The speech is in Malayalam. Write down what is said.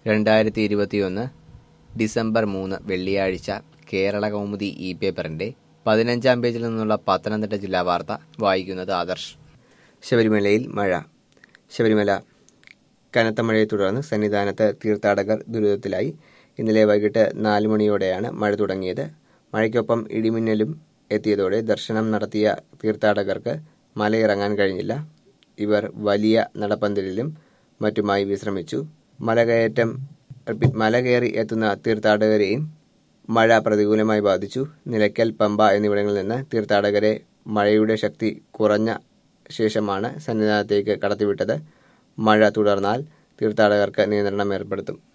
രണ്ടായിരത്തി ഇരുപത്തിയൊന്ന് ഡിസംബർ മൂന്ന് വെള്ളിയാഴ്ച കേരള കൗമുദി ഇ പേപ്പറിന്റെ പതിനഞ്ചാം പേജിൽ നിന്നുള്ള പത്തനംതിട്ട ജില്ലാ വാർത്ത വായിക്കുന്നത് ആദർശ് ശബരിമലയിൽ മഴ ശബരിമല കനത്ത മഴയെ തുടർന്ന് സന്നിധാനത്ത് തീർത്ഥാടകർ ദുരിതത്തിലായി ഇന്നലെ വൈകിട്ട് നാല് മണിയോടെയാണ് മഴ തുടങ്ങിയത് മഴയ്ക്കൊപ്പം ഇടിമിന്നലും എത്തിയതോടെ ദർശനം നടത്തിയ തീർത്ഥാടകർക്ക് മലയിറങ്ങാൻ കഴിഞ്ഞില്ല ഇവർ വലിയ നടപ്പന്തലിലും മറ്റുമായി വിശ്രമിച്ചു മലകയറ്റം മല കയറി എത്തുന്ന തീർത്ഥാടകരെയും മഴ പ്രതികൂലമായി ബാധിച്ചു നിലയ്ക്കൽ പമ്പ എന്നിവിടങ്ങളിൽ നിന്ന് തീർത്ഥാടകരെ മഴയുടെ ശക്തി കുറഞ്ഞ ശേഷമാണ് സന്നിധാനത്തേക്ക് കടത്തിവിട്ടത് മഴ തുടർന്നാൽ തീർത്ഥാടകർക്ക് നിയന്ത്രണം ഏർപ്പെടുത്തും